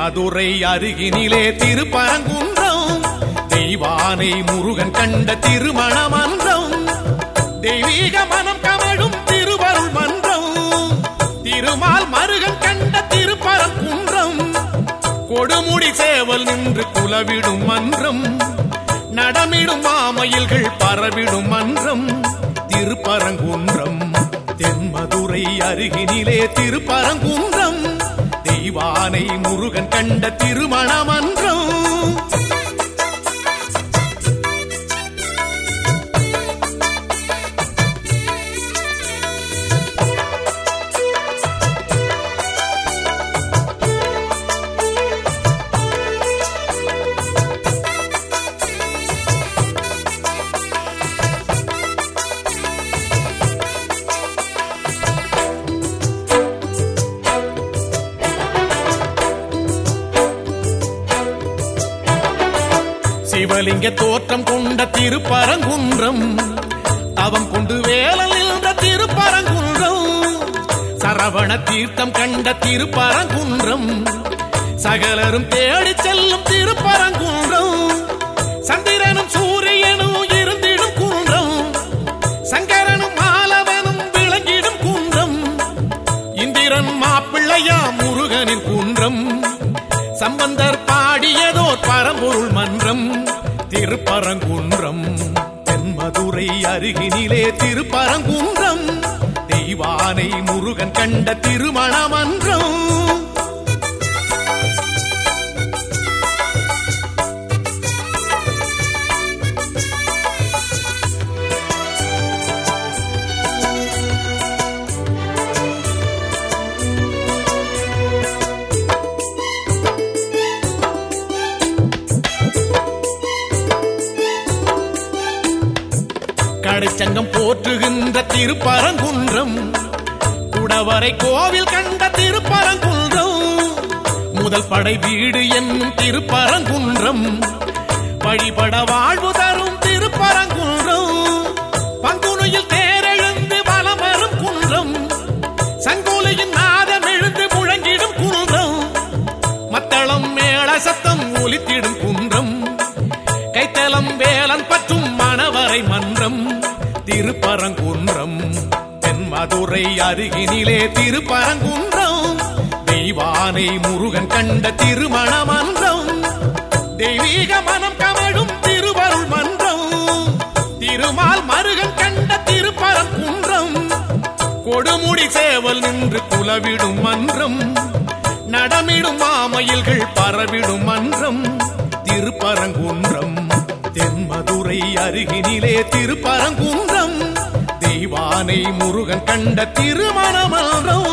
தென்மதுரை அருகினிலே திருப்பரங்குன்றம் தெய்வானை முருகன் கண்ட திருமண மன்றம் தெய்வீக மனம் கமழும் திருவருள் மன்றம் திருமால் மருகன் கண்ட திருப்பரங்குன்றம் கொடுமுடி சேவல் நின்று குலவிடும் மன்றம் நடமிடும் மாமயில்கள் பரவிடும் மன்றம் திருப்பரங்குன்றம் தென்மதுரை அருகினிலே திருப்பரங்குன்றம் தெய்வானை முருகன் கண்ட திருமண மன்றம் சிவலிங்க தோற்றம் கொண்ட திருப்பரங்குன்றம் தவம் கொண்டு வேலல் நின்ற திருப்பரங்குன்றம் சரவண தீர்த்தம் கண்ட திருப்பரங்குன்றம் சகலரும் தேடிச் செல்லும் திருப்பரங்குன்றம் சந்திரனும் சூரியனும் இருந்திடும் குன்றம் சங்கரனும் மாலவனும் விளங்கிடும் குன்றம் இந்திரன் மாப்பிள்ளையா முருகனின் குன்றம் சம்பந்தர் பாடியதோர் பரம்பொருள் மன்றம் திருப்பரங்குன்றம் தென்மதுரை அருகினிலே திருப்பரங்குன்றம் தெய்வானை முருகன் கண்ட திருமண மன்றம் கடைச்சங்கம் போற்றுகின்ற திருப்பரங்குன்றம் குடவரை கோவில் கண்ட திருப்பரங்குன்றம் முதல் படை வீடு என்னும் திருப்பரங்குன்றம் வழிபட வாழ்வு தரும் திருப்பரங்குன்றம் பங்குனையில் தேரெழுந்து வலம் வரும் குன்றம் சங்கோலையின் நாதம் எழுந்து முழங்கிடும் குன்றம் மத்தளம் மேள சத்தம் ஒலித்திடும் குன்றம் கைத்தலம் வேலன் பற்றும் மணவரை மன்றம் திருப்பரங்குன்றம் தென்மதுரை அருகினிலே திருப்பரங்குன்றம் தெய்வானை முருகன் கண்ட திருமண மன்றம் தெய்வீக மனம் கமழும் திருவருள் மன்றம் திருமால் மருகன் கண்ட திருப்பரங்குன்றம் கொடுமுடி சேவல் நின்று குலவிடும் மன்றம் நடமிடும் மாமயில்கள் பரவிடும் மன்றம் திருப்பரங்குன்றம் தென்மதுரை அருகினிலே திருப்பரங்குன்றம் தெய்வானை முருகன் கண்ட திருமண மன்றம்